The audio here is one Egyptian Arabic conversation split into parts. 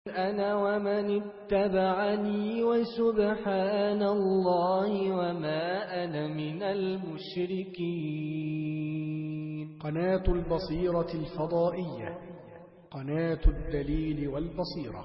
أنا ومن اتبعني وسبحان الله وما أنا من المشركين قناة البصيرة الفضائية قناة الدليل والبصيرة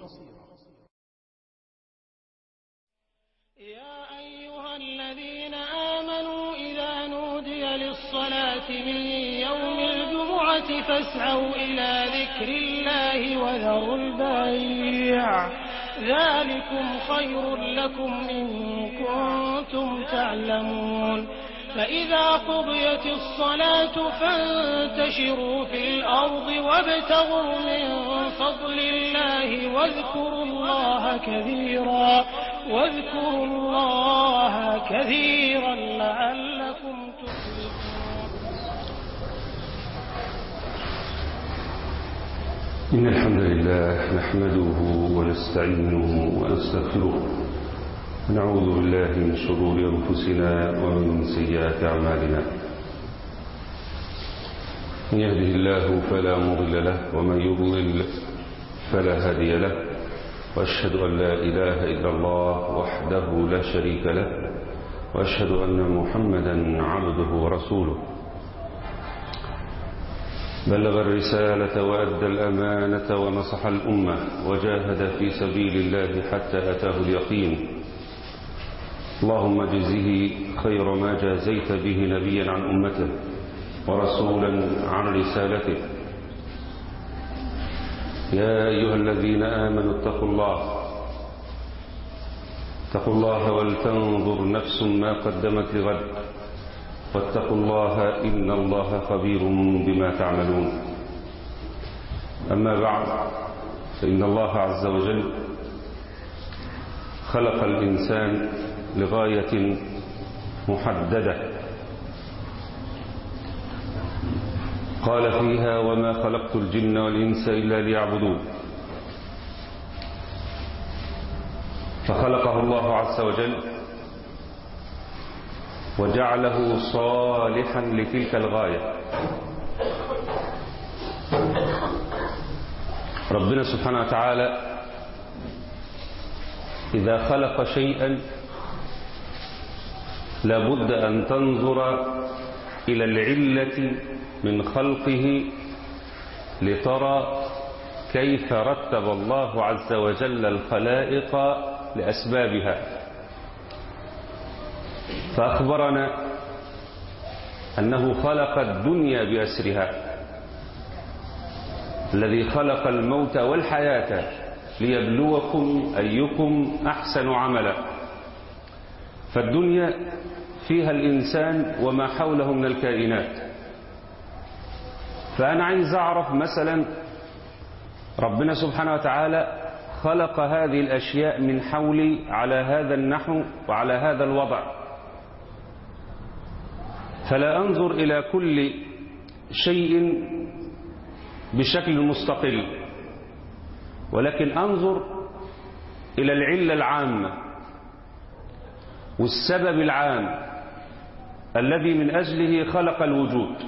يا أيها الذين آمنوا إذا نودي للصلاة من يوم الجمعة فاسعوا إلى ذكر الله وذروا البيع ذلكم خير لكم إن كنتم تعلمون فإذا قضيت الصلاة فانتشروا في الأرض وابتغوا من فضل الله واذكروا الله كثيرا واذكروا الله كثيرا لعلكم تفلحون إن الحمد لله نحمده ونستعينه ونستغفره ونعوذ بالله من شرور أنفسنا ومن سيئات أعمالنا من يهده الله فلا مضل له ومن يضلل فلا هادي له وأشهد أن لا إله إلا الله وحده لا شريك له وأشهد أن محمدا عبده ورسوله بلغ الرسالة وأدى الأمانة ونصح الأمة وجاهد في سبيل الله حتى أتاه اليقين اللهم اجزه خير ما جازيت به نبيا عن أمته ورسولا عن رسالته يا أيها الذين آمنوا اتقوا الله اتقوا الله ولتنظر نفس ما قدمت لغد واتقوا الله إن الله خبير بما تعملون أما بعد فإن الله عز وجل خلق الإنسان لغاية محددة قال فيها وما خلقت الجن والإنس إلا ليعبدون فخلقه الله عز وجل وجعله صالحا لتلك الغاية ربنا سبحانه وتعالى إذا خلق شيئا لابد أن تنظر إلى العلة من خلقه لترى كيف رتب الله عز وجل الخلائق لأسبابها فأخبرنا أنه خلق الدنيا بأسرها الذي خلق الموت والحياة ليبلوكم أيكم أحسن عملا فالدنيا فيها الإنسان وما حوله من الكائنات فأنا عايز أعرف مثلا ربنا سبحانه وتعالى خلق هذه الأشياء من حولي على هذا النحو وعلى هذا الوضع فلا أنظر إلى كل شيء بشكل مستقل ولكن أنظر إلى العلة العامة والسبب العام الذي من أجله خلق الوجود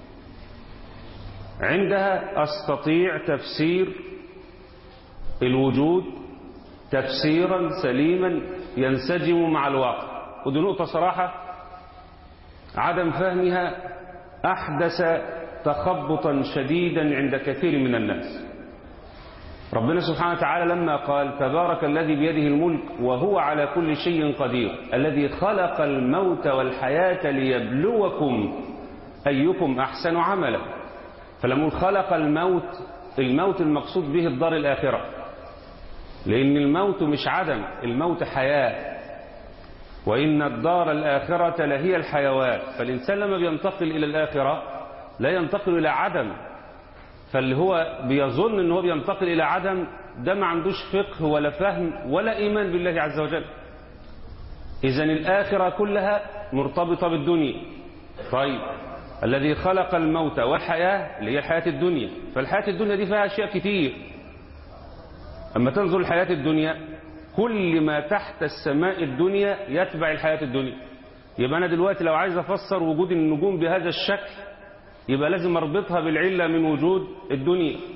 عندها أستطيع تفسير الوجود تفسيرا سليما ينسجم مع الواقع ودي نقطة صراحة عدم فهمها أحدث تخبطا شديدا عند كثير من الناس ربنا سبحانه وتعالى لما قال تبارك الذي بيده الملك وهو على كل شيء قدير الذي خلق الموت والحياة ليبلوكم أيكم أحسن عملا فلما خلق الموت الموت المقصود به الدار الآخرة لأن الموت مش عدم الموت حياة وإن الدار الآخرة لهي الحيوان فالإنسان لما بينتقل إلى الآخرة لا ينتقل إلى عدم فاللي هو بيظن أنه بينتقل إلى عدم ده ما عندوش فقه ولا فهم ولا إيمان بالله عز وجل إذا الآخرة كلها مرتبطة بالدنيا طيب الذي خلق الموت والحياة اللي هي الحياة الدنيا فالحياة الدنيا دي فيها أشياء كتير أما تنظر الحياة الدنيا كل ما تحت السماء الدنيا يتبع الحياة الدنيا يبقى أنا دلوقتي لو عايز أفسر وجود النجوم بهذا الشكل يبقى لازم أربطها بالعلة من وجود الدنيا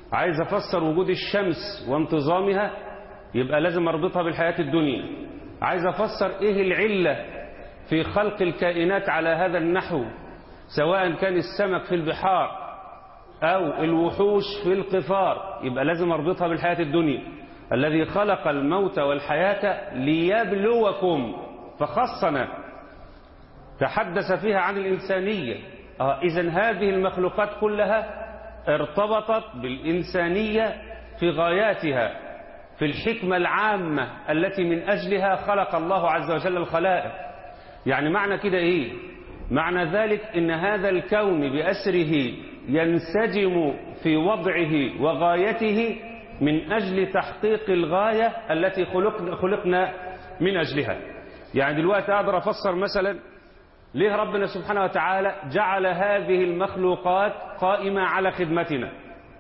عايز أفسر وجود الشمس وانتظامها يبقى لازم أربطها بالحياة الدنيا عايز أفسر إيه العلة في خلق الكائنات على هذا النحو سواء كان السمك في البحار أو الوحوش في القفار يبقى لازم أربطها بالحياة الدنيا الذي خلق الموت والحياة ليبلوكم فخصنا تحدث فيها عن الإنسانية آه إذا هذه المخلوقات كلها ارتبطت بالإنسانية في غاياتها في الحكمة العامة التي من أجلها خلق الله عز وجل الخلائق يعني معنى كده إيه معنى ذلك إن هذا الكون بأسره ينسجم في وضعه وغايته من أجل تحقيق الغاية التي خلقنا, خلقنا من أجلها يعني دلوقتي أقدر أفسر مثلا ليه ربنا سبحانه وتعالى جعل هذه المخلوقات قائمة على خدمتنا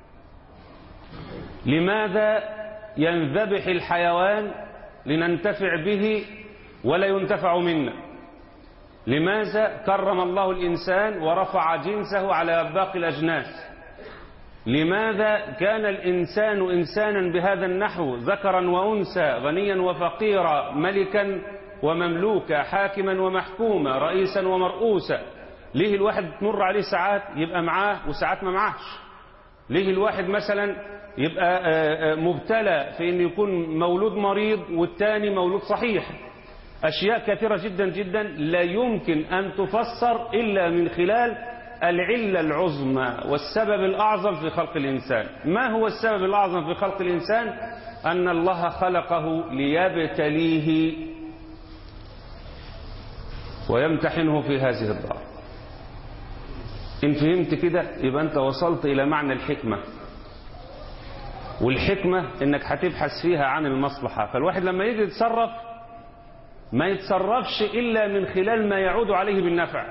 لماذا ينذبح الحيوان لننتفع به ولا ينتفع منا لماذا كرم الله الإنسان ورفع جنسه على باقي الأجناس لماذا كان الإنسان إنسانا بهذا النحو ذكرا وأنثى غنيا وفقيرا ملكا ومملوكا حاكما ومحكوما رئيسا ومرؤوسا ليه الواحد تمر عليه ساعات يبقى معاه وساعات ما معاهش ليه الواحد مثلا يبقى مبتلى في أن يكون مولود مريض والتاني مولود صحيح أشياء كثيرة جدا جدا لا يمكن أن تفسر إلا من خلال العلة العظمى والسبب الأعظم في خلق الإنسان ما هو السبب الأعظم في خلق الإنسان أن الله خلقه ليبتليه ويمتحنه في هذه الدار إن فهمت كده يبقى أنت وصلت إلى معنى الحكمة والحكمة إنك هتبحث فيها عن المصلحة فالواحد لما يجي يتصرف ما يتصرفش إلا من خلال ما يعود عليه بالنفع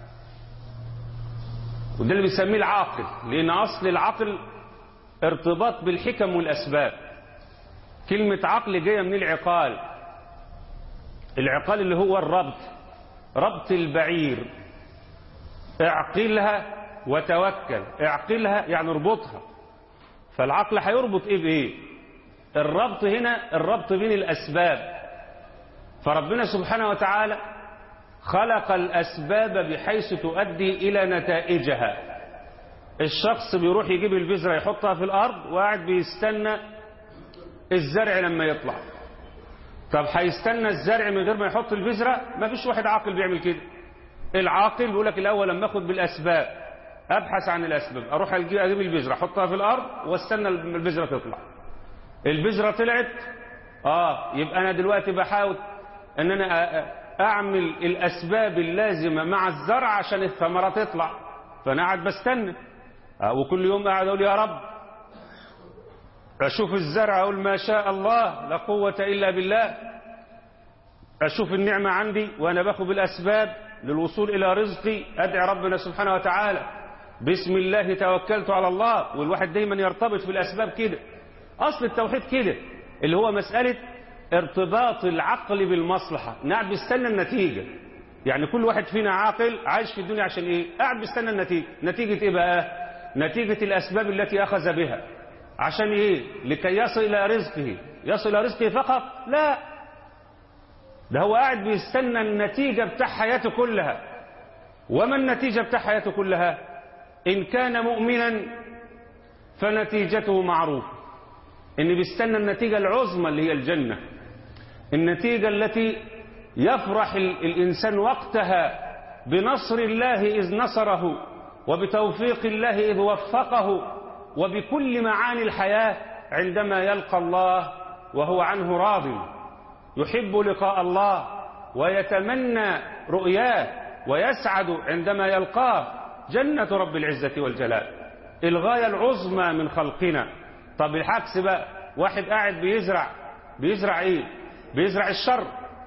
وده اللي بيسميه العاقل لأن أصل العقل ارتباط بالحكم والأسباب كلمة عقل جاية من العقال العقال اللي هو الربط ربط البعير اعقلها وتوكل اعقلها يعني اربطها فالعقل هيربط ايه بايه الربط هنا الربط بين الاسباب فربنا سبحانه وتعالى خلق الاسباب بحيث تؤدي الى نتائجها الشخص بيروح يجيب البذره يحطها في الارض وقاعد بيستنى الزرع لما يطلع طب هيستنى الزرع من غير ما يحط البذره ما فيش واحد عاقل بيعمل كده العاقل بيقول لك الاول لما اخد بالاسباب ابحث عن الاسباب اروح اجيب اجيب البذره احطها في الارض واستنى البذره تطلع البذره طلعت اه يبقى انا دلوقتي بحاول ان انا اعمل الاسباب اللازمه مع الزرع عشان الثمره تطلع فانا قاعد بستنى آه وكل يوم قاعد اقول يا رب اشوف الزرع اقول ما شاء الله لا قوه الا بالله اشوف النعمه عندي وانا باخد بالاسباب للوصول إلى رزقي أدعي ربنا سبحانه وتعالى بسم الله توكلت على الله والواحد دايما يرتبط بالأسباب كده أصل التوحيد كده اللي هو مسألة ارتباط العقل بالمصلحة قاعد بيستنى النتيجة يعني كل واحد فينا عاقل عايش في الدنيا عشان ايه قاعد بيستنى النتيجة نتيجة ايه بقى نتيجة الأسباب التي أخذ بها عشان ايه لكي يصل إلى رزقه يصل إلى رزقه فقط لا ده هو قاعد بيستنى النتيجة بتاع حياته كلها وما النتيجة بتاع حياته كلها إن كان مؤمنا فنتيجته معروفة إن بيستنى النتيجة العظمى اللي هي الجنة النتيجة التي يفرح الإنسان وقتها بنصر الله إذ نصره وبتوفيق الله إذ وفقه وبكل معاني الحياة عندما يلقى الله وهو عنه راضٍ يحب لقاء الله ويتمنى رؤياه ويسعد عندما يلقاه جنة رب العزة والجلال الغاية العظمى من خلقنا طب العكس بقى واحد قاعد بيزرع بيزرع ايه بيزرع الشر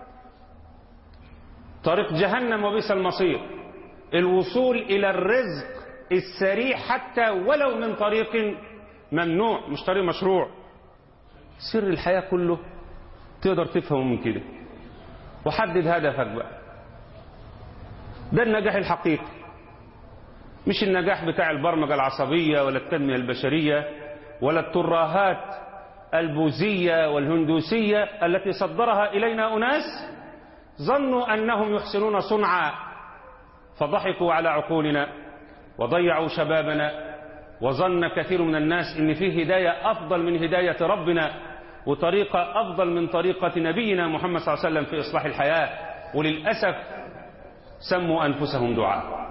طريق جهنم وبئس المصير الوصول إلى الرزق السريع حتى ولو من طريق ممنوع مش طريق مشروع سر الحياة كله تقدر تفهمه من كده وحدد هدفك بقى ده النجاح الحقيقي مش النجاح بتاع البرمجة العصبية ولا التنمية البشرية ولا التراهات البوذية والهندوسية التي صدرها إلينا أناس ظنوا أنهم يحسنون صنعا فضحكوا على عقولنا وضيعوا شبابنا وظن كثير من الناس ان فيه هدايه افضل من هدايه ربنا وطريقه افضل من طريقه نبينا محمد صلى الله عليه وسلم في اصلاح الحياه وللاسف سموا انفسهم دعاء.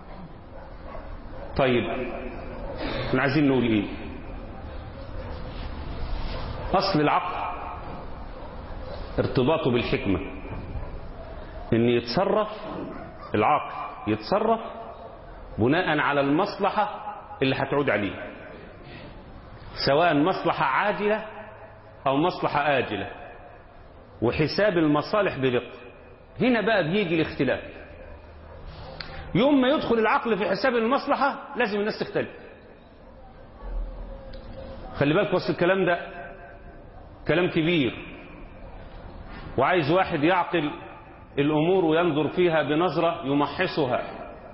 طيب احنا عايزين نقول ايه؟ اصل العقل ارتباطه بالحكمه ان يتصرف العقل يتصرف بناء على المصلحه اللي هتعود عليه سواء مصلحة عاجلة أو مصلحة آجلة وحساب المصالح بدقة هنا بقى بيجي الاختلاف يوم ما يدخل العقل في حساب المصلحة لازم الناس تختلف خلي بالك وسط الكلام ده كلام كبير وعايز واحد يعقل الأمور وينظر فيها بنظرة يمحصها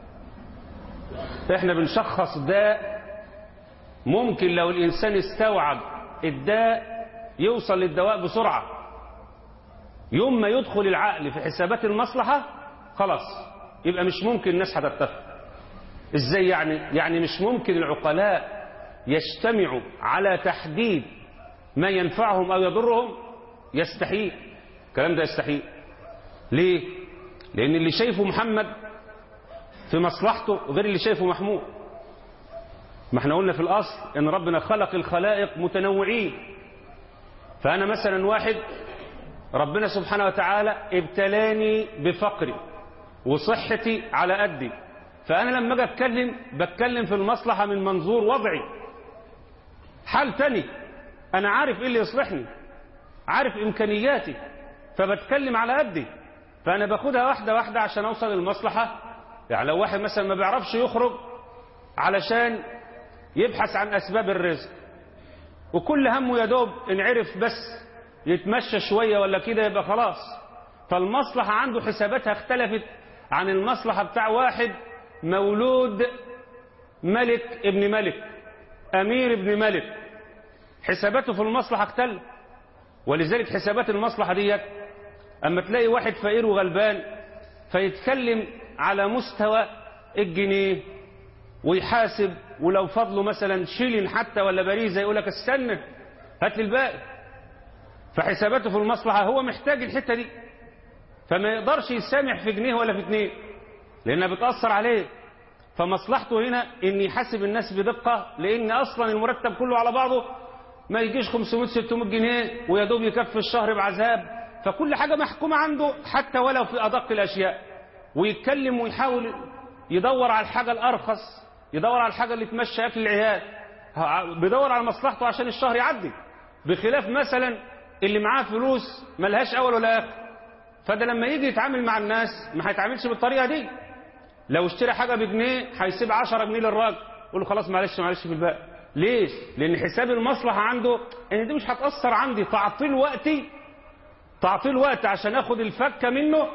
احنا بنشخص داء ممكن لو الانسان استوعب الداء يوصل للدواء بسرعه يوم ما يدخل العقل في حسابات المصلحه خلاص يبقى مش ممكن الناس هتتفق ازاي يعني يعني مش ممكن العقلاء يجتمعوا على تحديد ما ينفعهم او يضرهم يستحيل الكلام ده يستحيل ليه لان اللي شايفه محمد في مصلحته غير اللي شايفه محمود ما احنا قلنا في الاصل ان ربنا خلق الخلائق متنوعين فانا مثلا واحد ربنا سبحانه وتعالى ابتلاني بفقري وصحتي على قدي فانا لما اجي اتكلم بتكلم في المصلحه من منظور وضعي حال تاني انا عارف ايه اللي يصلحني عارف امكانياتي فبتكلم على قدي فانا باخدها واحده واحده عشان اوصل للمصلحه يعني لو واحد مثلا ما بيعرفش يخرج علشان يبحث عن أسباب الرزق وكل همه يا دوب إن عرف بس يتمشى شوية ولا كده يبقى خلاص فالمصلحة عنده حساباتها اختلفت عن المصلحة بتاع واحد مولود ملك ابن ملك أمير ابن ملك حساباته في المصلحة اختلف ولذلك حسابات المصلحة ديت أما تلاقي واحد فقير وغلبان فيتكلم على مستوى الجنيه ويحاسب ولو فضله مثلا شيلين حتى ولا باريزة يقول لك استنى هات لي الباقي فحساباته في المصلحة هو محتاج الحتة دي فما يقدرش يسامح في جنيه ولا في اتنين لأنها بتأثر عليه فمصلحته هنا إن يحاسب الناس بدقة لأن أصلا المرتب كله على بعضه ما يجيش 500 600 جنيه ويا دوب يكفي الشهر بعذاب فكل حاجة محكومة عنده حتى ولو في أدق الأشياء ويتكلم ويحاول يدور على الحاجة الأرخص يدور على الحاجة اللي تمشي أكل العيال بيدور على مصلحته عشان الشهر يعدي بخلاف مثلا اللي معاه فلوس ملهاش أول ولا آخر فده لما يجي يتعامل مع الناس ما هيتعاملش بالطريقة دي لو اشترى حاجة بجنيه هيسيب 10 جنيه للراجل يقول له خلاص معلش معلش في الباقي ليش؟ لأن حساب المصلحة عنده إن دي مش هتأثر عندي تعطيل وقتي تعطيل وقت عشان آخد الفكة منه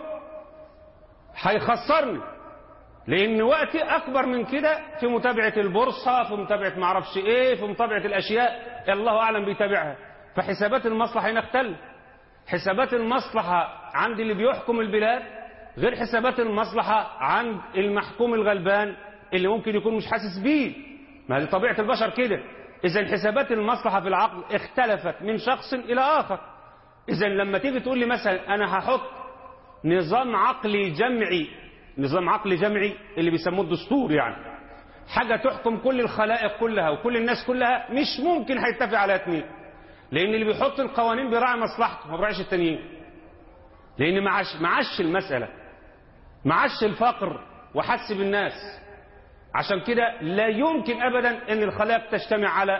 هيخسرني لان وقتي اكبر من كده في متابعه البورصه في متابعه ما اعرفش ايه في متابعه الاشياء الله اعلم بيتابعها فحسابات المصلحه هنا اختلف حسابات المصلحه عند اللي بيحكم البلاد غير حسابات المصلحه عند المحكوم الغلبان اللي ممكن يكون مش حاسس بيه ما هذه طبيعه البشر كده اذا حسابات المصلحه في العقل اختلفت من شخص الى اخر اذا لما تيجي تقول لي مثلا انا هحط نظام عقلي جمعي نظام عقلي جمعي اللي بيسموه الدستور يعني حاجة تحكم كل الخلائق كلها وكل الناس كلها مش ممكن هيتفق على اتنين لأن اللي بيحط القوانين بيراعي مصلحته ما بيراعيش التانيين لأن معاش معاش المسألة معاش الفقر وحس بالناس عشان كده لا يمكن أبدا أن الخلائق تجتمع على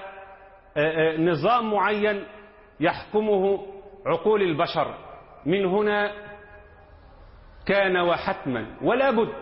نظام معين يحكمه عقول البشر من هنا كان وحتما ولا بد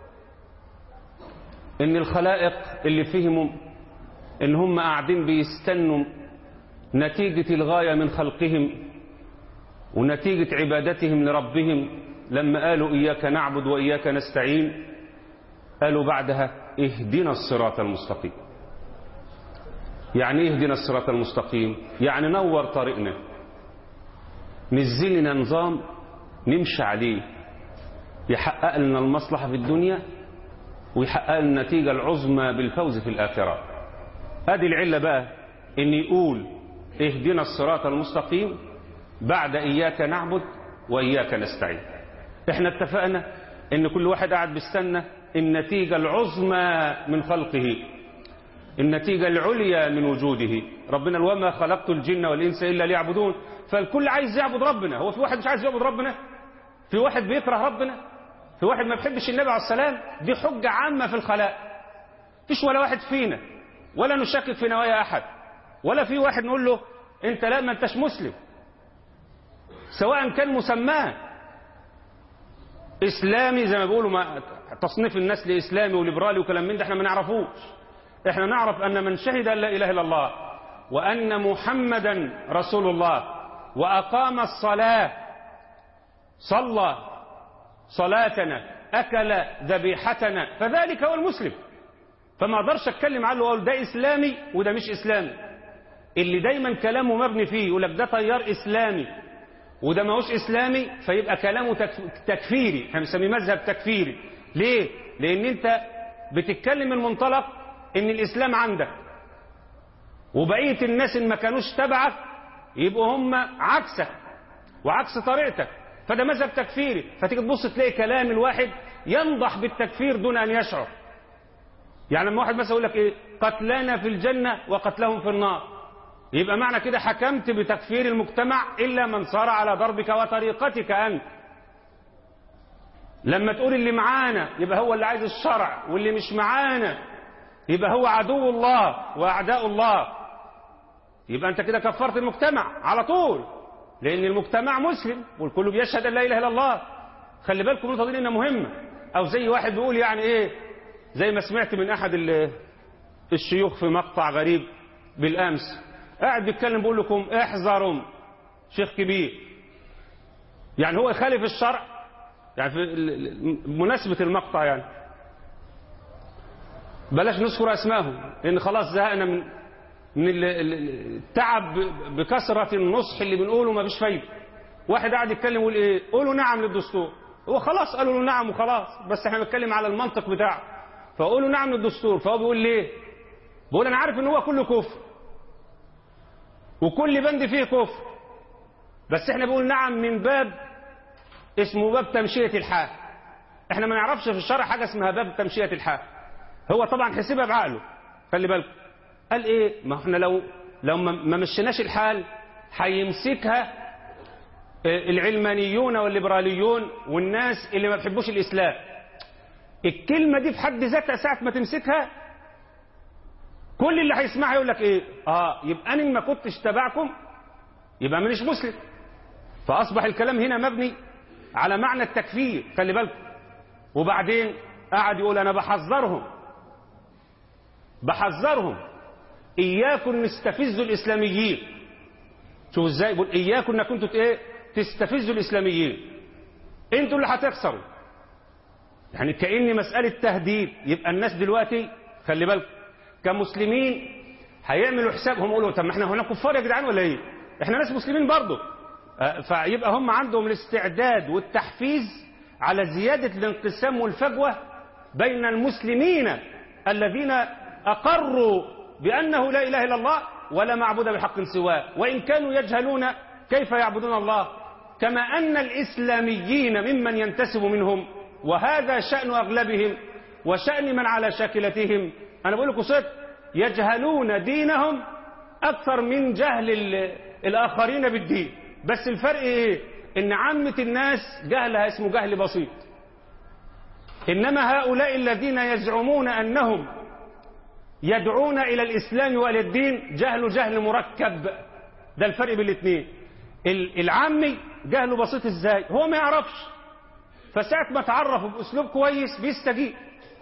ان الخلائق اللي فهموا ان هم قاعدين بيستنوا نتيجة الغاية من خلقهم ونتيجة عبادتهم لربهم لما قالوا إياك نعبد وإياك نستعين قالوا بعدها اهدنا الصراط المستقيم يعني ايه اهدنا الصراط المستقيم يعني نور طريقنا نزل لنا نظام نمشي عليه يحقق لنا المصلحة في الدنيا ويحقق لنا النتيجة العظمى بالفوز في الآخرة هذه العلة بقى ان يقول اهدنا الصراط المستقيم بعد إياك نعبد وإياك نستعين احنا اتفقنا ان كل واحد قاعد بيستنى النتيجة العظمى من خلقه النتيجة العليا من وجوده ربنا وما خلقت الجن والإنس إلا ليعبدون فالكل عايز يعبد ربنا هو في واحد مش عايز يعبد ربنا في واحد بيكره ربنا في واحد ما بيحبش النبي عليه السلام دي حجة عامة في الخلاء فيش ولا واحد فينا ولا نشكك في نوايا أحد ولا في واحد نقول له انت لا ما انتش مسلم سواء كان مسماه اسلامي زي ما بيقولوا ما تصنيف الناس لاسلامي وليبرالي وكلام من ده احنا ما نعرفوش احنا نعرف ان من شهد ان لا اله الا الله وان محمدا رسول الله واقام الصلاه صلى صلاتنا اكل ذبيحتنا فذلك هو المسلم فما اقدرش اتكلم عنه واقول ده اسلامي وده مش اسلامي اللي دايما كلامه مبني فيه يقول لك ده تيار اسلامي وده ماهوش اسلامي فيبقى كلامه تك- تكفيري احنا بنسميه مذهب تكفيري ليه لان انت بتتكلم من منطلق ان الاسلام عندك وبقيه الناس ان ما كانوش تبعك يبقوا هم عكسك وعكس طريقتك فده مذهب تكفيري فتيجي تبص تلاقي كلام الواحد ينضح بالتكفير دون ان يشعر يعني لما واحد مثلا يقول لك ايه قتلانا في الجنه وقتلهم في النار يبقى معنى كده حكمت بتكفير المجتمع إلا من صار على ضربك وطريقتك أنت لما تقول اللي معانا يبقى هو اللي عايز الشرع واللي مش معانا يبقى هو عدو الله وأعداء الله يبقى أنت كده كفرت المجتمع على طول لأن المجتمع مسلم والكل بيشهد أن لا إله إلا الله خلي بالكم النقطة دي إنها مهمة أو زي واحد بيقول يعني إيه زي ما سمعت من أحد ال- الشيوخ في مقطع غريب بالأمس قاعد بيتكلم بيقول لكم احذروا شيخ كبير يعني هو يخالف الشرع يعني في ال- ال- مناسبة المقطع يعني بلاش نذكر اسمائهم لان خلاص زهقنا من من ال- ال- التعب ب- بكثرة النصح اللي بنقوله ما فيش فايدة واحد قاعد يتكلم يقول ايه قولوا نعم للدستور هو خلاص قالوا له نعم وخلاص بس احنا بنتكلم على المنطق بتاعه فقولوا نعم للدستور فهو بيقول ليه بيقول انا عارف ان هو كله كفر وكل بند فيه كفر بس احنا بنقول نعم من باب اسمه باب تمشية الحال احنا ما نعرفش في الشرع حاجة اسمها باب تمشية الحال هو طبعا حسبها بعقله خلي بالكم قال ايه ما احنا لو لو ما ما مشيناش الحال هيمسكها اه، العلمانيون والليبراليون والناس اللي ما بيحبوش الاسلام الكلمة دي في حد ذاتها ساعة ما تمسكها كل اللي هيسمعها يقول لك ايه اه يبقى انا ما كنتش تبعكم يبقى مانيش مسلم فاصبح الكلام هنا مبني على معنى التكفير خلي بالكم وبعدين قعد يقول انا بحذرهم بحذرهم اياكم نستفزوا الاسلاميين شوفوا ازاي يقول اياكم انكم انتوا ايه تستفزوا الاسلاميين انتوا اللي هتخسروا يعني كأن مسألة تهديد يبقى الناس دلوقتي خلي بالكم كمسلمين هيعملوا حسابهم يقولوا طب ما احنا هنا كفار يا جدعان ولا ايه؟ احنا ناس مسلمين برضه آه، فيبقى هم عندهم الاستعداد والتحفيز على زيادة الانقسام والفجوة بين المسلمين الذين أقروا بأنه لا إله إلا الله ولا معبود بحق سواه وإن كانوا يجهلون كيف يعبدون الله كما أن الإسلاميين ممن ينتسب منهم وهذا شأن أغلبهم وشأن من على شاكلتهم أنا بقول لكم صدق يجهلون دينهم أكثر من جهل ال- الآخرين بالدين بس الفرق إيه إن عامة الناس جهلها اسمه جهل بسيط إنما هؤلاء الذين يزعمون أنهم يدعون إلى الإسلام وإلى الدين جهل جهل مركب ده الفرق بين الاثنين ال- العامي جهله بسيط ازاي هو ما يعرفش فساعة ما تعرفه بأسلوب كويس بيستجيب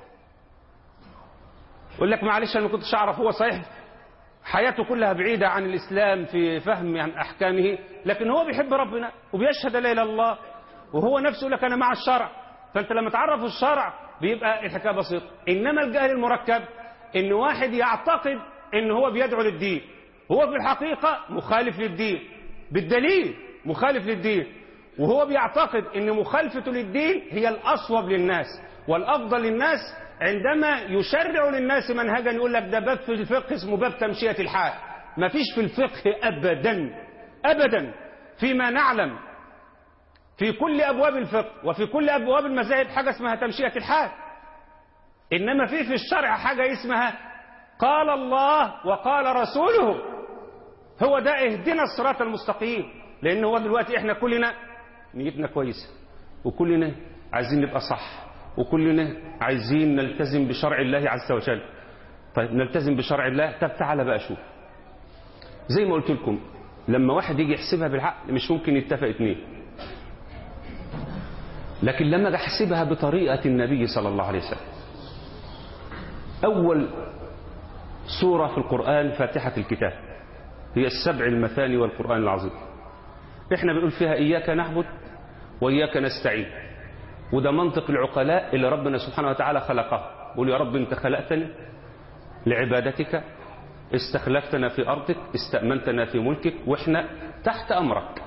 يقول لك معلش انا ما كنتش اعرف هو صحيح حياته كلها بعيدة عن الإسلام في فهم عن أحكامه لكن هو بيحب ربنا وبيشهد لا إله إلا الله وهو نفسه يقول لك أنا مع الشرع فأنت لما تعرف الشرع بيبقى الحكاية بسيطة إنما الجهل المركب إن واحد يعتقد ان هو بيدعو للدين هو في الحقيقة مخالف للدين بالدليل مخالف للدين وهو بيعتقد ان مخالفته للدين هي الاصوب للناس والافضل للناس عندما يشرع للناس منهجا يقول لك ده باب في الفقه اسمه باب تمشية الحال ما فيش في الفقه ابدا ابدا فيما نعلم في كل ابواب الفقه وفي كل ابواب المذاهب حاجه اسمها تمشية الحال انما في في الشرع حاجه اسمها قال الله وقال رسوله هو ده اهدنا الصراط المستقيم لان هو دلوقتي احنا كلنا نيتنا كويسه وكلنا عايزين نبقى صح وكلنا عايزين نلتزم بشرع الله عز وجل طيب نلتزم بشرع الله طب تعالى بقى شوف زي ما قلت لكم لما واحد يجي يحسبها بالعقل مش ممكن يتفق اتنين لكن لما اجي احسبها بطريقه النبي صلى الله عليه وسلم اول سوره في القران فاتحه الكتاب هي السبع المثاني والقران العظيم احنا بنقول فيها اياك نعبد واياك نستعين وده منطق العقلاء اللي ربنا سبحانه وتعالى خلقه بيقول يا رب انت خلقتني لعبادتك استخلفتنا في ارضك استامنتنا في ملكك واحنا تحت امرك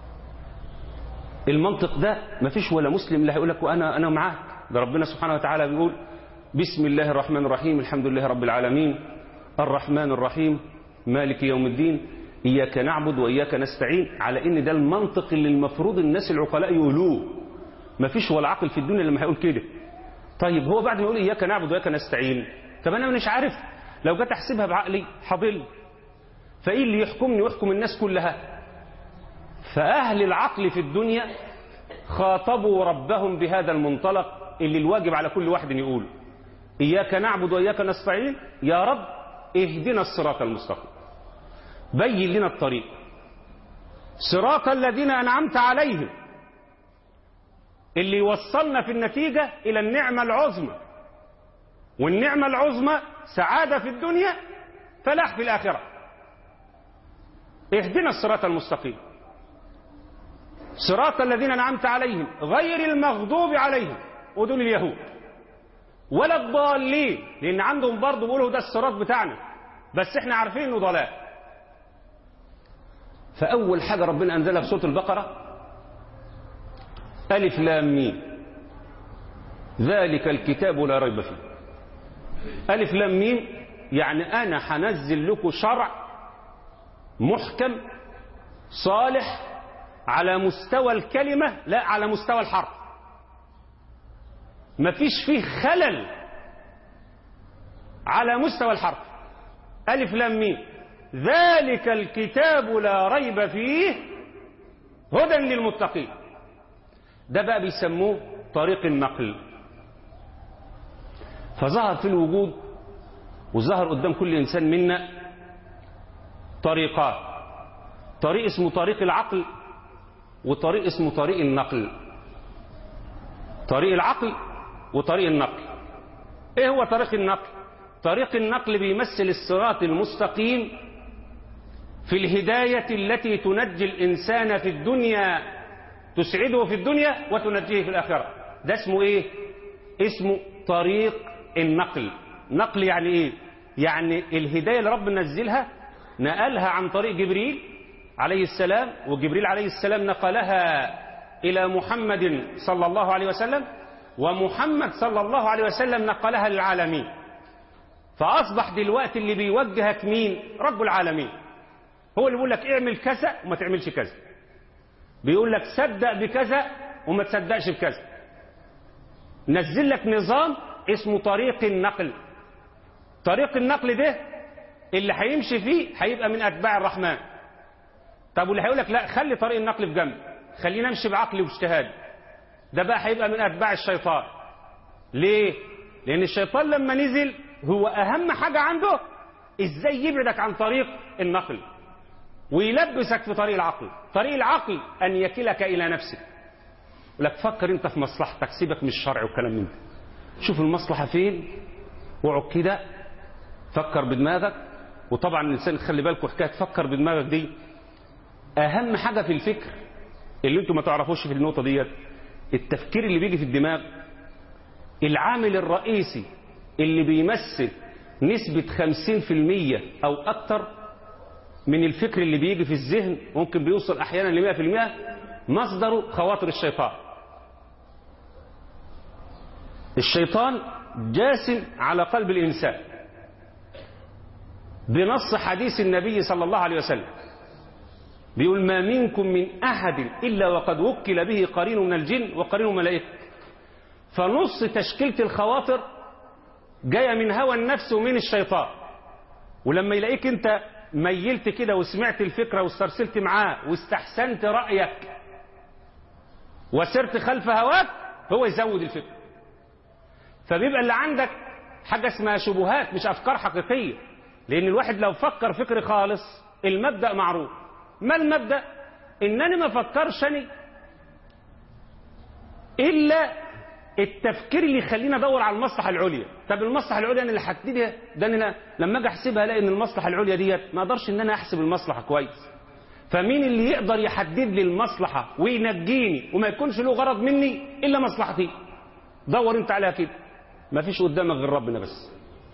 المنطق ده مفيش ولا مسلم اللي هيقول لك وانا انا معاك ده ربنا سبحانه وتعالى بيقول بسم الله الرحمن الرحيم الحمد لله رب العالمين الرحمن الرحيم مالك يوم الدين إياك نعبد وإياك نستعين على إن ده المنطق اللي المفروض الناس العقلاء يقولوه مفيش ولا عقل في الدنيا لما هيقول كده طيب هو بعد ما يقول إياك نعبد وإياك نستعين طب أنا مش عارف لو جيت أحسبها بعقلي حاضل فإيه اللي يحكمني ويحكم الناس كلها فأهل العقل في الدنيا خاطبوا ربهم بهذا المنطلق اللي الواجب على كل واحد يقوله إياك نعبد وإياك نستعين يا رب اهدنا الصراط المستقيم بين لنا الطريق صراط الذين أنعمت عليهم اللي يوصلنا في النتيجة إلى النعمة العظمى والنعمة العظمى سعادة في الدنيا فلاح في الآخرة اهدنا الصراط المستقيم صراط الذين أنعمت عليهم غير المغضوب عليهم ودول اليهود ولا الضالين لأن عندهم برضه بيقولوا ده الصراط بتاعنا بس احنا عارفين انه ضلال فأول حاجة ربنا أنزلها في سورة البقرة ألف لام ميم ذلك الكتاب لا ريب فيه ألف لام ميم يعني أنا هنزل لكم شرع محكم صالح على مستوى الكلمة لا على مستوى الحرف مفيش فيه خلل على مستوى الحرف ألف لام ميم ذلك الكتاب لا ريب فيه هدى للمتقين ده بقى بيسموه طريق النقل فظهر في الوجود وظهر قدام كل إنسان منا طريقان طريق اسمه طريق العقل وطريق اسمه طريق النقل طريق العقل وطريق النقل ايه هو طريق النقل طريق النقل بيمثل الصراط المستقيم في الهداية التي تنجي الإنسان في الدنيا تسعده في الدنيا وتنجيه في الآخرة ده اسمه إيه اسمه طريق النقل نقل يعني إيه يعني الهداية اللي رب نزلها نقلها عن طريق جبريل عليه السلام وجبريل عليه السلام نقلها إلى محمد صلى الله عليه وسلم ومحمد صلى الله عليه وسلم نقلها للعالمين فأصبح دلوقتي اللي بيوجهك مين رب العالمين هو اللي بيقول لك اعمل كذا وما تعملش كذا بيقول لك صدق بكذا وما تصدقش بكذا نزل لك نظام اسمه طريق النقل طريق النقل ده اللي هيمشي فيه هيبقى من اتباع الرحمن طب واللي هيقول لك لا خلي طريق النقل في جنب خلينا نمشي بعقلي واجتهادي ده بقى هيبقى من اتباع الشيطان ليه لان الشيطان لما نزل هو اهم حاجه عنده ازاي يبعدك عن طريق النقل ويلبسك في طريق العقل طريق العقل أن يكلك إلى نفسك لك فكر انت في مصلحتك سيبك من الشرع والكلام من ده شوف المصلحة فين واقعد كده فكر بدماغك وطبعا الإنسان خلي بالكم حكاية تفكر بدماغك دي أهم حاجة في الفكر اللي انتم ما تعرفوش في النقطة ديت التفكير اللي بيجي في الدماغ العامل الرئيسي اللي بيمثل نسبة 50% أو أكتر من الفكر اللي بيجي في الذهن ممكن بيوصل أحيانا ل 100% مصدره خواطر الشيطان الشيطان جاسم على قلب الإنسان بنص حديث النبي صلى الله عليه وسلم بيقول ما منكم من أحد إلا وقد وكل به قرين من الجن وقرين من الملائكة فنص تشكيلة الخواطر جاية من هوى النفس ومن الشيطان ولما يلاقيك انت ميلت كده وسمعت الفكرة واسترسلت معاه واستحسنت رأيك وسرت خلف هواك هو يزود الفكرة فبيبقى اللي عندك حاجة اسمها شبهات مش أفكار حقيقية لأن الواحد لو فكر فكر خالص المبدأ معروف ما المبدأ إنني ما فكرش أني إلا التفكير اللي يخليني ادور على المصلحه العليا طب المصلحه العليا انا اللي هحددها ده انا لما اجي احسبها الاقي ان المصلحه العليا ديت ما اقدرش ان انا احسب المصلحه كويس فمين اللي يقدر يحدد لي المصلحه وينجيني وما يكونش له غرض مني الا مصلحتي دور انت عليها كده ما فيش قدامك غير ربنا بس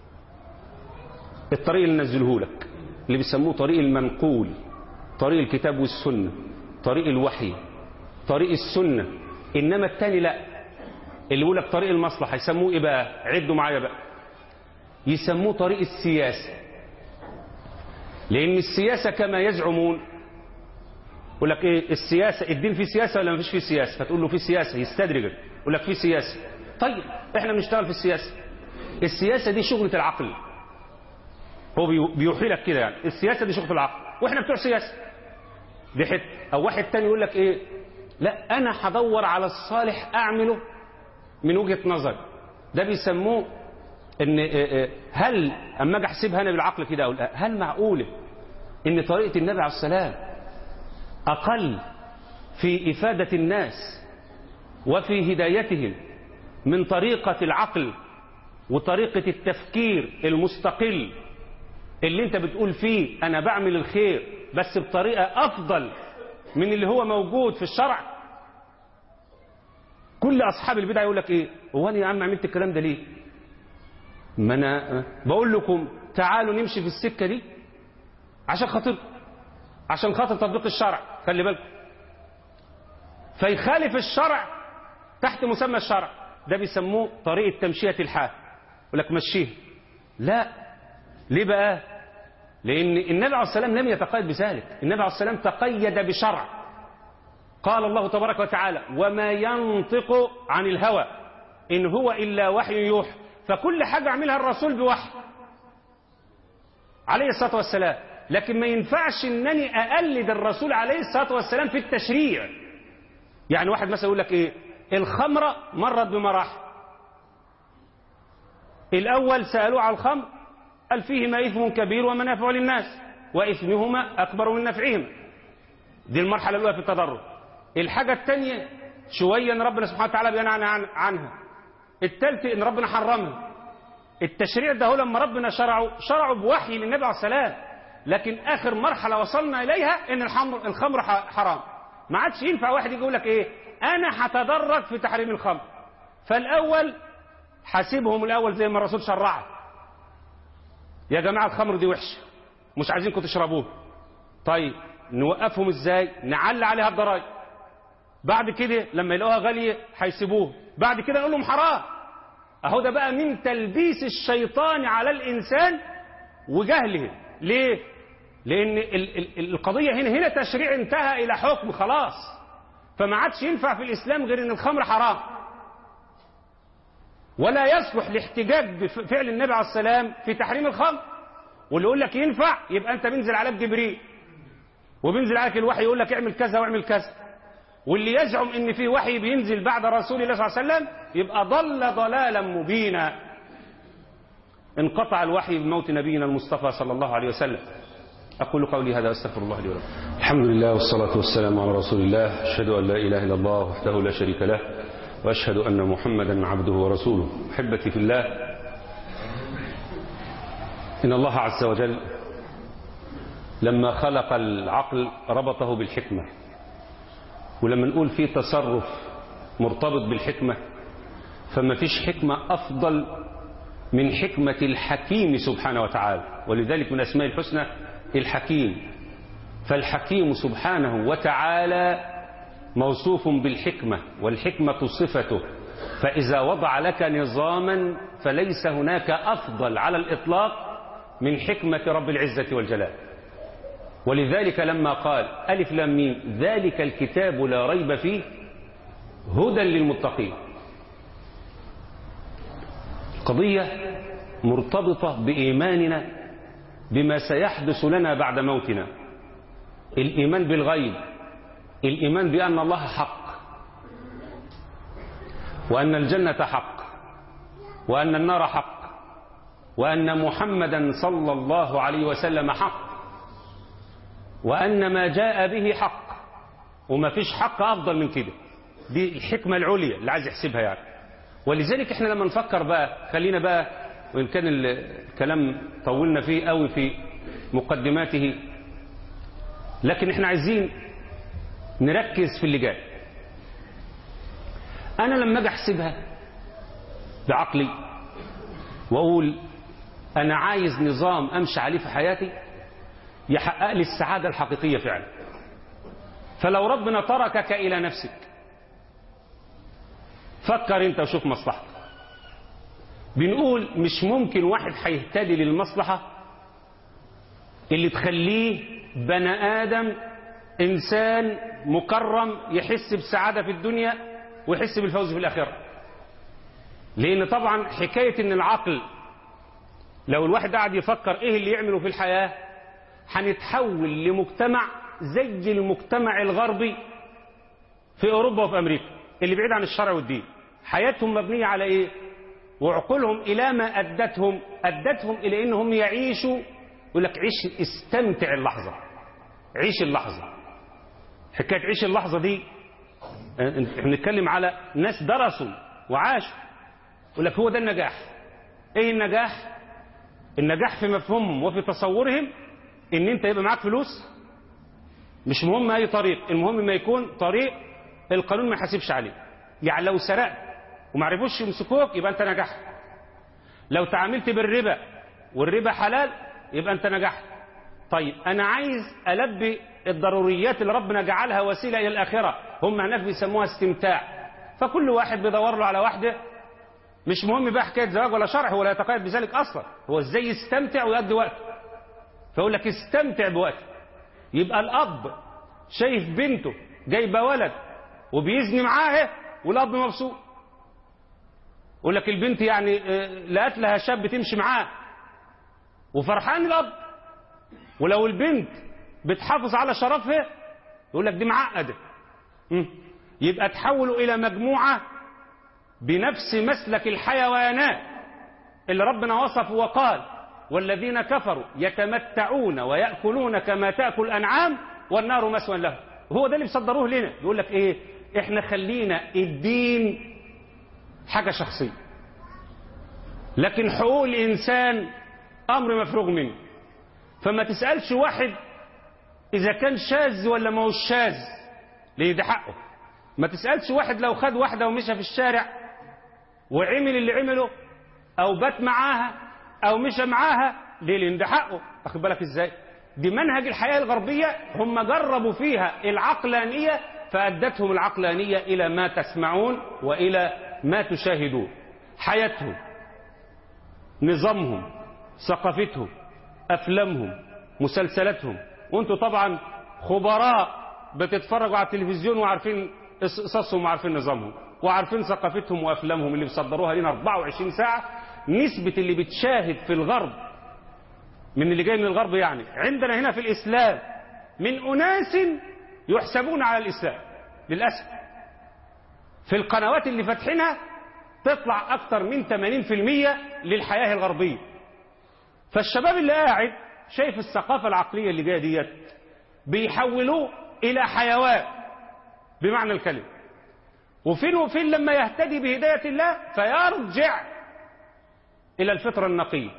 الطريق اللي نزله لك اللي بيسموه طريق المنقول طريق الكتاب والسنه طريق الوحي طريق السنه انما التاني لا اللي يقول لك طريق المصلحة يسموه ايه بقى عدوا معايا بقى يسموه طريق السياسة لأن السياسة كما يزعمون يقول لك ايه السياسة الدين فيه سياسة ولا ما فيش فيه سياسة فتقول له فيه سياسة يستدرجك يقول لك فيه سياسة طيب احنا بنشتغل في السياسة السياسة دي شغلة العقل هو بيوحي لك كده يعني السياسة دي شغلة العقل واحنا بتوع سياسة دي حته او واحد تاني يقول لك ايه لا انا هدور على الصالح اعمله من وجهة نظر ده بيسموه ان هل اما اجي احسبها انا بالعقل كده اقول هل معقوله ان طريقه النبي عليه السلام اقل في افاده الناس وفي هدايتهم من طريقه العقل وطريقه التفكير المستقل اللي انت بتقول فيه انا بعمل الخير بس بطريقه افضل من اللي هو موجود في الشرع كل اصحاب البدع يقول لك ايه هو انا يا عم عملت الكلام ده ليه ما انا بقول لكم تعالوا نمشي في السكه دي عشان خاطر عشان خاطر تطبيق الشرع خلي بالكم فيخالف الشرع تحت مسمى الشرع ده بيسموه طريقه تمشيه الحال يقول لك مشيه لا ليه بقى لان النبي عليه السلام لم يتقيد بذلك النبي عليه السلام تقيد بشرع قال الله تبارك وتعالى وما ينطق عن الهوى إن هو إلا وحي يوحى فكل حاجة عملها الرسول بوحي عليه الصلاة والسلام لكن ما ينفعش أنني أقلد الرسول عليه الصلاة والسلام في التشريع يعني واحد مثلا يقول لك إيه الخمرة مرت بمراحل الأول سألوه على الخمر قال فيهما إثم كبير ومنافع للناس وإثمهما أكبر من نفعهما دي المرحلة الأولى في التدرج الحاجة الثانية شوية ان ربنا سبحانه وتعالى بينهى عن عنها الثالثة ان ربنا حرمها التشريع ده هو لما ربنا شرعه شرعه بوحي للنبي عليه السلام لكن اخر مرحلة وصلنا اليها ان الخمر الخمر حرام ما عادش ينفع واحد يجي يقول لك ايه انا هتدرج في تحريم الخمر فالاول حاسبهم الاول زي ما الرسول شرعها يا جماعة الخمر دي وحشة مش عايزينكم تشربوه طيب نوقفهم ازاي نعلي عليها الضرائب بعد كده لما يلاقوها غالية هيسيبوه بعد كده نقول لهم حرام اهو ده بقى من تلبيس الشيطان على الانسان وجهله ليه لان ال ال القضية هنا هنا تشريع انتهى الى حكم خلاص فما عادش ينفع في الاسلام غير ان الخمر حرام ولا يصلح الاحتجاج بفعل النبي عليه السلام في تحريم الخمر واللي يقول لك ينفع يبقى انت بينزل عليك جبريل وبينزل عليك الوحي يقول لك اعمل كذا واعمل كذا واللي يزعم ان في وحي بينزل بعد رسول الله صلى الله عليه وسلم يبقى ضل ضلالا مبينا انقطع الوحي بموت نبينا المصطفى صلى الله عليه وسلم أقول قولي هذا أستغفر الله لي ولكم الحمد لله والصلاة والسلام على رسول الله أشهد أن لا إله إلا الله وحده لا شريك له وأشهد أن محمدا عبده ورسوله أحبتي في الله إن الله عز وجل لما خلق العقل ربطه بالحكمة ولما نقول في تصرف مرتبط بالحكمة فما فيش حكمة أفضل من حكمة الحكيم سبحانه وتعالى ولذلك من أسماء الحسنى الحكيم فالحكيم سبحانه وتعالى موصوف بالحكمة والحكمة صفته فإذا وضع لك نظاما فليس هناك أفضل على الإطلاق من حكمة رب العزة والجلال ولذلك لما قال ألف لام ميم ذلك الكتاب لا ريب فيه هدى للمتقين قضية مرتبطة بإيماننا بما سيحدث لنا بعد موتنا الإيمان بالغيب الإيمان بأن الله حق وأن الجنة حق وأن النار حق وأن محمدا صلى الله عليه وسلم حق وأن ما جاء به حق وما فيش حق أفضل من كده دي الحكمة العليا اللي عايز يحسبها يعني ولذلك احنا لما نفكر بقى خلينا بقى وإن كان الكلام طولنا فيه قوي في مقدماته لكن احنا عايزين نركز في اللي جاي أنا لما أجي أحسبها بعقلي وأقول أنا عايز نظام أمشي عليه في حياتي يحقق لي السعادة الحقيقية فعلا فلو ربنا تركك إلى نفسك فكر أنت وشوف مصلحتك بنقول مش ممكن واحد هيهتدي للمصلحة اللي تخليه بني آدم إنسان مكرم يحس بسعادة في الدنيا ويحس بالفوز في الآخرة لأن طبعا حكاية إن العقل لو الواحد قاعد يفكر إيه اللي يعمله في الحياة هنتحول لمجتمع زي المجتمع الغربي في أوروبا وفي أمريكا اللي بعيد عن الشرع والدين حياتهم مبنية على إيه وعقولهم إلى ما أدتهم أدتهم إلى إنهم يعيشوا يقول لك عيش استمتع اللحظة عيش اللحظة حكاية عيش اللحظة دي بنتكلم على ناس درسوا وعاشوا يقول لك هو ده النجاح ايه النجاح النجاح في مفهومهم وفي تصورهم ان انت يبقى معاك فلوس مش مهم اي طريق المهم ما يكون طريق القانون ما يحاسبش عليه يعني لو سرقت وما عرفوش يمسكوك يبقى انت نجحت لو تعاملت بالربا والربا حلال يبقى انت نجحت طيب انا عايز البي الضروريات اللي ربنا جعلها وسيله الى الاخره هم هناك بيسموها استمتاع فكل واحد بيدور له على واحده مش مهم بقى حكايه زواج ولا شرع هو لا يتقيد بذلك اصلا هو ازاي يستمتع ويقضي وقته فيقول لك استمتع بوقتك يبقى الاب شايف بنته جايبه ولد وبيزني معاه والاب مبسوط يقول لك البنت يعني لقت لها شاب تمشي معاه وفرحان الاب ولو البنت بتحافظ على شرفها يقول لك دي معقده يبقى تحولوا الى مجموعه بنفس مسلك الحيوانات اللي ربنا وصف وقال والذين كفروا يتمتعون ويأكلون كما تأكل الأنعام والنار مسوى لهم هو ده اللي بيصدروه لنا يقول لك ايه احنا خلينا الدين حاجة شخصية لكن حقوق الإنسان أمر مفروغ منه فما تسألش واحد إذا كان شاذ ولا ما هوش شاذ ليه ده حقه ما تسألش واحد لو خد واحدة ومشى في الشارع وعمل اللي عمله أو بات معاها أو مشى معاها ليه لأن ده حقه أخد بالك إزاي دي منهج الحياة الغربية هم جربوا فيها العقلانية فأدتهم العقلانية إلى ما تسمعون وإلى ما تشاهدون حياتهم نظامهم ثقافتهم أفلامهم مسلسلاتهم وانتوا طبعا خبراء بتتفرجوا على التلفزيون وعارفين قصصهم وعارفين نظامهم وعارفين ثقافتهم وأفلامهم اللي بيصدروها لنا 24 ساعة نسبة اللي بتشاهد في الغرب من اللي جاي من الغرب يعني عندنا هنا في الإسلام من أناس يحسبون على الإسلام للأسف في القنوات اللي فاتحينها تطلع أكثر من 80% للحياة الغربية فالشباب اللي قاعد شايف الثقافة العقلية اللي جاية ديت بيحولوه إلى حيوان بمعنى الكلمة وفين وفين لما يهتدي بهداية الله فيرجع إلى الفطرة النقية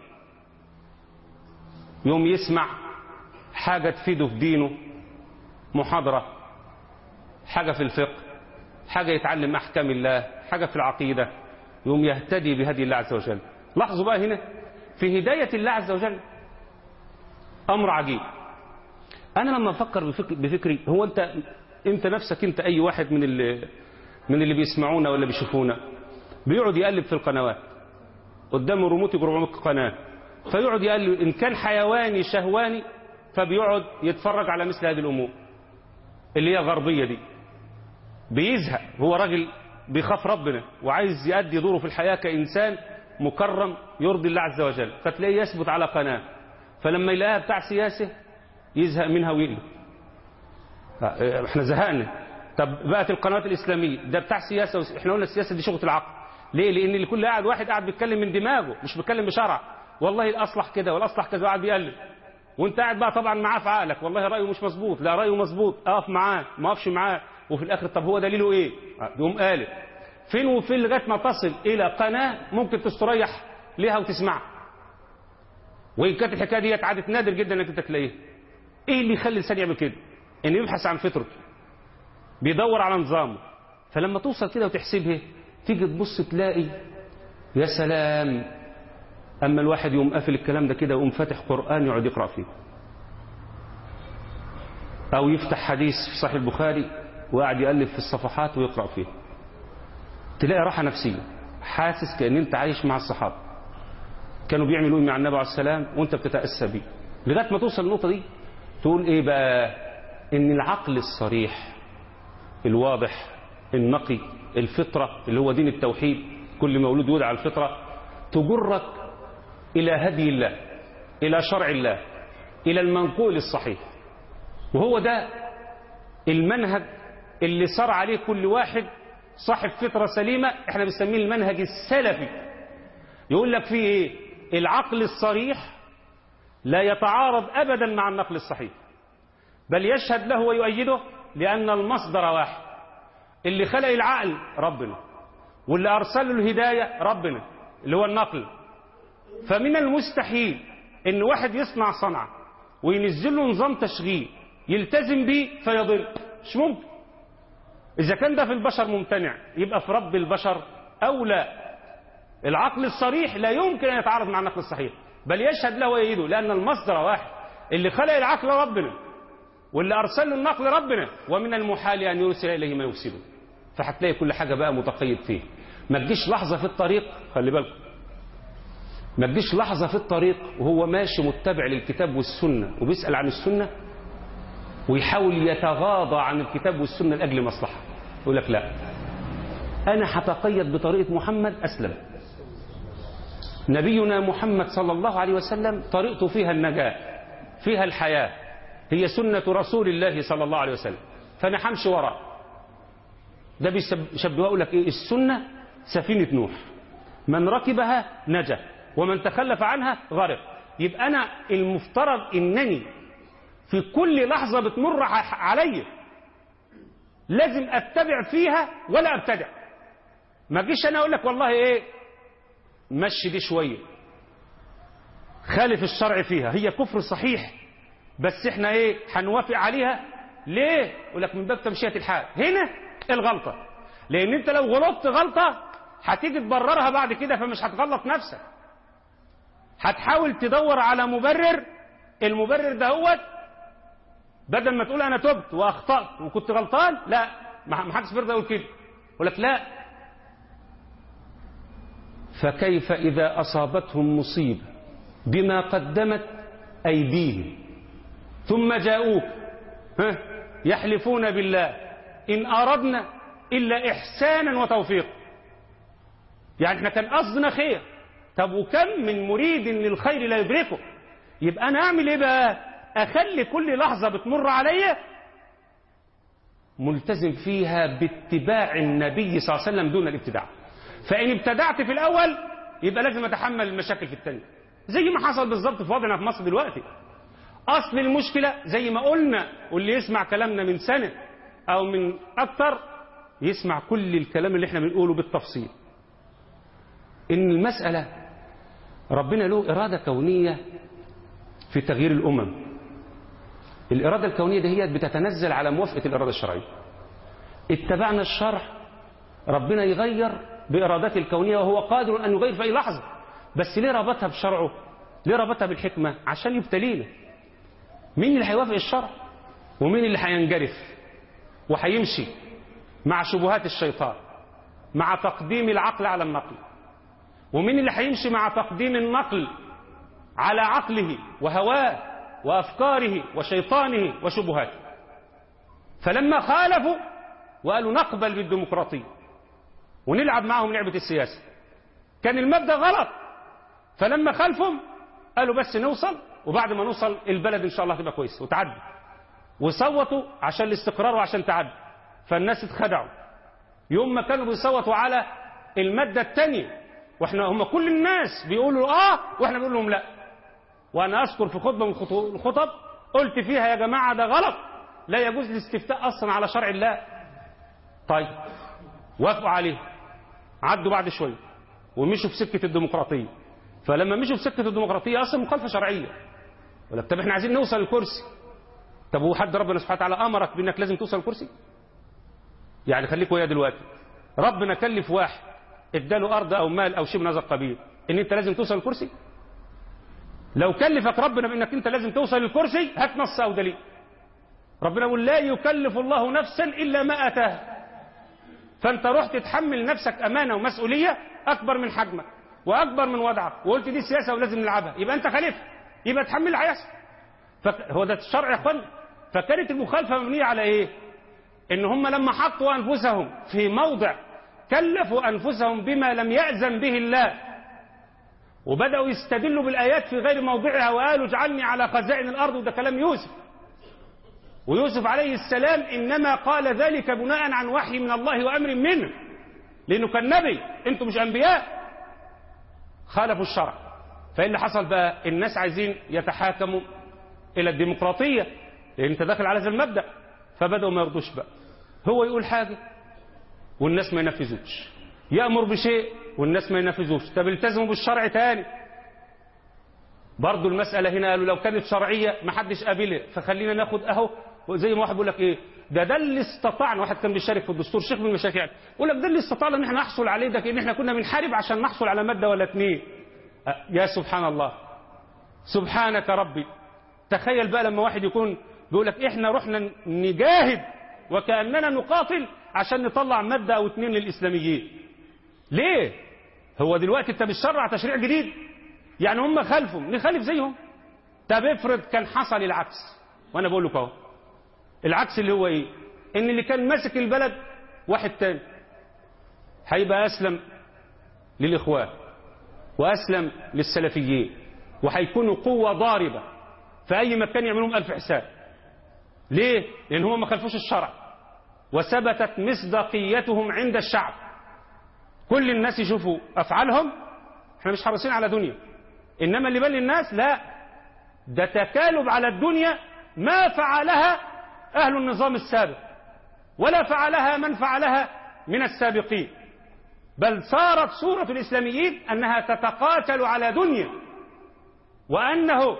يوم يسمع حاجة تفيده في دينه محاضرة حاجة في الفقه حاجة يتعلم أحكام الله حاجة في العقيدة يوم يهتدي بهدي الله عز وجل لاحظوا بقى هنا في هداية الله عز وجل أمر عجيب أنا لما أفكر بفكر بفكري هو أنت أنت نفسك أنت أي واحد من اللي من اللي بيسمعونا ولا بيشوفونا بيقعد يقلب في القنوات قدامه ريموت 400 قناة فيقعد يقلب إن كان حيواني شهواني فبيقعد يتفرج على مثل هذه الأمور اللي هي غربية دي بيزهق هو راجل بيخاف ربنا وعايز يؤدي دوره في الحياة كإنسان مكرم يرضي الله عز وجل فتلاقيه يثبت على قناة فلما يلاقيها بتاع سياسة يزهق منها ويقلب احنا زهقنا طب بقت القنوات الإسلامية ده بتاع سياسة وس... احنا قلنا السياسة دي شغلة العقل ليه لأن اللي كل قاعد واحد قاعد بيتكلم من دماغه مش بيتكلم بشرع والله الأصلح كده والأصلح كذا وقاعد بيقلب وانت قاعد بقى طبعا معاه في عقلك والله رأيه مش مظبوط لا رأيه مظبوط اقف معاه ما اقفش معاه وفي الآخر طب هو دليله ايه يقوم قالب فين وفين لغايه ما تصل الى قناه ممكن تستريح ليها وتسمعها وان كانت الحكايه ديت عاده نادر جدا انك انت تلاقيها ايه اللي يخلي الانسان يعمل كده انه يبحث عن فطرته بيدور على نظامه فلما توصل كده وتحسبها تيجي تبص تلاقي يا سلام اما الواحد يقوم قافل الكلام ده كده ويقوم فاتح قران يقعد يقرا فيه او يفتح حديث في صحيح البخاري وقاعد يقلب في الصفحات ويقرا فيه تلاقي راحة نفسية حاسس كأن انت عايش مع الصحابة كانوا بيعملوا ايه مع النبي عليه السلام وانت بتتأسى بيه لغاية ما توصل النقطة دي تقول ايه بقى ان العقل الصريح الواضح النقي الفطرة اللي هو دين التوحيد كل مولود يولد على الفطرة تجرك إلى هدي الله إلى شرع الله إلى المنقول الصحيح وهو ده المنهج اللي صار عليه كل واحد صاحب فطرة سليمة احنا بنسميه المنهج السلفي يقول لك فيه ايه العقل الصريح لا يتعارض ابدا مع النقل الصحيح بل يشهد له ويؤيده لان المصدر واحد اللي خلق العقل ربنا واللي ارسل له الهداية ربنا اللي هو النقل فمن المستحيل ان واحد يصنع صنعة وينزل له نظام تشغيل يلتزم بيه فيضل مش ممكن إذا كان ده في البشر ممتنع يبقى في رب البشر أولى العقل الصريح لا يمكن أن يتعارض مع النقل الصحيح بل يشهد له ويأيده لأن المصدر واحد اللي خلق العقل ربنا واللي أرسل له النقل ربنا ومن المحال أن يرسل إليه ما يفسده فهتلاقي كل حاجة بقى متقيد فيه ما تجيش لحظة في الطريق خلي بالكم ما تجيش لحظة في الطريق وهو ماشي متبع للكتاب والسنة وبيسأل عن السنة ويحاول يتغاضى عن الكتاب والسنة لأجل مصلحة يقول لك لا أنا هتقيد بطريقة محمد أسلم نبينا محمد صلى الله عليه وسلم طريقته فيها النجاة فيها الحياة هي سنة رسول الله صلى الله عليه وسلم فأنا همشي وراه ده بيشبهوا يقول لك إيه السنة سفينة نوح من ركبها نجا ومن تخلف عنها غرق يبقى أنا المفترض إنني في كل لحظة بتمر علي لازم اتبع فيها ولا ابتدع ما جيش انا اقول لك والله ايه مشي دي شوية خالف الشرع فيها هي كفر صحيح بس احنا ايه هنوافق عليها ليه يقول لك من باب تمشية الحال هنا الغلطة لان انت لو غلطت غلطة هتيجي تبررها بعد كده فمش هتغلط نفسك هتحاول تدور على مبرر المبرر ده هو بدل ما تقول انا تبت واخطات وكنت غلطان لا ما حدش بيرضى يقول كده يقول لك لا فكيف اذا اصابتهم مصيبه بما قدمت ايديهم ثم جاءوك ها يحلفون بالله ان اردنا الا احسانا وتوفيقا يعني احنا كان قصدنا خير طب وكم من مريد للخير لا يدركه يبقى انا اعمل ايه بقى اخلي كل لحظة بتمر عليا ملتزم فيها باتباع النبي صلى الله عليه وسلم دون الابتداع فان ابتدعت في الاول يبقى لازم اتحمل المشاكل في الثانيه زي ما حصل بالظبط في وضعنا في مصر دلوقتي اصل المشكلة زي ما قلنا واللي يسمع كلامنا من سنة او من اكتر يسمع كل الكلام اللي احنا بنقوله بالتفصيل ان المسألة ربنا له ارادة كونية في تغيير الامم الإرادة الكونية دي هي بتتنزل على موافقة الإرادة الشرعية اتبعنا الشرع ربنا يغير بإرادته الكونية وهو قادر أن يغير في أي لحظة بس ليه ربطها بشرعه ليه ربطها بالحكمة عشان يبتلينا مين اللي هيوافق الشرع ومين اللي هينجرف وهيمشي مع شبهات الشيطان مع تقديم العقل على النقل ومين اللي هيمشي مع تقديم النقل على عقله وهواه وأفكاره وشيطانه وشبهاته فلما خالفوا وقالوا نقبل بالديمقراطية ونلعب معهم لعبة السياسة كان المبدأ غلط فلما خالفهم قالوا بس نوصل وبعد ما نوصل البلد إن شاء الله تبقى كويسة وتعدي وصوتوا عشان الاستقرار وعشان تعدي فالناس اتخدعوا يوم ما كانوا بيصوتوا على المادة الثانية واحنا هم كل الناس بيقولوا اه واحنا بنقول لهم لا وانا اذكر في خطبه من الخطب قلت فيها يا جماعه ده غلط لا يجوز الاستفتاء اصلا على شرع الله طيب وافقوا عليه عدوا بعد شويه ومشوا في سكه الديمقراطيه فلما مشوا في سكه الديمقراطيه اصلا مخالفه شرعيه ولا طب احنا عايزين نوصل للكرسي طب هو حد ربنا سبحانه وتعالى امرك بانك لازم توصل للكرسي يعني خليك ويا دلوقتي ربنا كلف واحد اداله ارض او مال او شيء من هذا القبيل ان انت لازم توصل للكرسي لو كلفك ربنا بانك انت لازم توصل للكرسي هات نص او دليل ربنا يقول لا يكلف الله نفسا الا ما اتاها فانت رحت تحمل نفسك امانه ومسؤوليه اكبر من حجمك واكبر من وضعك وقلت دي سياسه ولازم نلعبها يبقى انت خليفه يبقى تحمل اللي هيحصل هو ده الشرع يا اخوان فكانت المخالفه مبنيه على ايه ان هم لما حطوا انفسهم في موضع كلفوا انفسهم بما لم ياذن به الله وبداوا يستدلوا بالايات في غير موضعها وقالوا اجعلني على خزائن الارض وده كلام يوسف ويوسف عليه السلام انما قال ذلك بناء عن وحي من الله وامر منه لانه كان نبي انتم مش انبياء خالفوا الشرع فايه اللي حصل بقى الناس عايزين يتحاكموا الى الديمقراطيه لان انت داخل على هذا المبدا فبداوا ما يرضوش بقى هو يقول حاجه والناس ما ينفذوش يامر بشيء والناس ما ينفذوش طب التزموا بالشرع تاني برضه المساله هنا قالوا لو كانت شرعيه ما حدش قابلها فخلينا ناخد اهو زي ما واحد بيقول لك ايه ده ده اللي استطعنا واحد كان بيشارك في الدستور شيخ من المشايخ يعني يقول لك ده اللي استطعنا ان احنا نحصل عليه ده كان احنا كنا بنحارب عشان نحصل على ماده ولا اتنين يا سبحان الله سبحانك ربي تخيل بقى لما واحد يكون بيقول لك احنا رحنا نجاهد وكاننا نقاتل عشان نطلع ماده او اتنين للاسلاميين ليه هو دلوقتي انت بتشرع تشريع جديد يعني هم خالفوا نخالف زيهم طب افرض كان حصل العكس وانا بقول لك اهو العكس اللي هو ايه ان اللي كان ماسك البلد واحد تاني هيبقى اسلم للاخوان واسلم للسلفيين وهيكونوا قوه ضاربه في اي مكان يعملوا الف حساب ليه لان هم ما خالفوش الشرع وثبتت مصداقيتهم عند الشعب كل الناس يشوفوا افعالهم احنا مش حريصين على دنيا انما اللي بل الناس لا ده تكالب على الدنيا ما فعلها اهل النظام السابق ولا فعلها من فعلها من السابقين بل صارت صورة الإسلاميين أنها تتقاتل على دنيا وأنه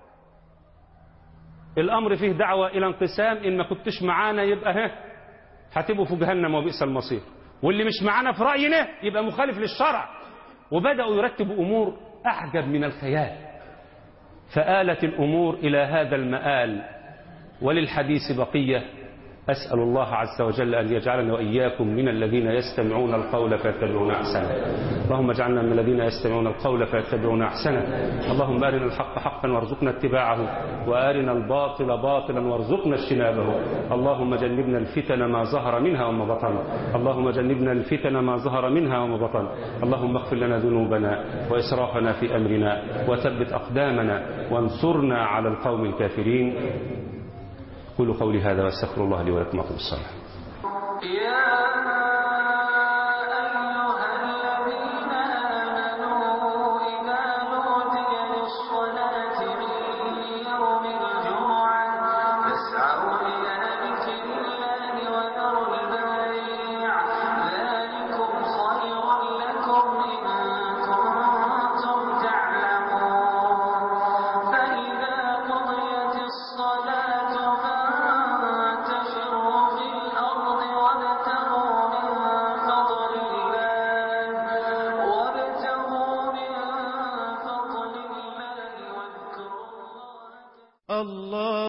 الأمر فيه دعوة إلى انقسام إن ما كنتش معانا يبقى ها هتبقوا في جهنم وبئس المصير واللي مش معانا في رأينا يبقى مخالف للشرع وبدأوا يرتبوا أمور أعجب من الخيال فآلت الأمور إلى هذا المآل وللحديث بقية أسأل الله عز وجل أن يجعلنا وإياكم من الذين يستمعون القول فيتبعون أحسنه اللهم اجعلنا من الذين يستمعون القول فيتبعون أحسنه اللهم أرنا الحق حقا وارزقنا اتباعه وأرنا الباطل باطلا وارزقنا اجتنابه اللهم جنبنا الفتن ما ظهر منها وما بطن اللهم جنبنا الفتن ما ظهر منها وما بطن اللهم اغفر لنا ذنوبنا وإسرافنا في أمرنا وثبت أقدامنا وانصرنا على القوم الكافرين قولوا قولي هذا واستغفر الله لي ولكم اقم الصلاه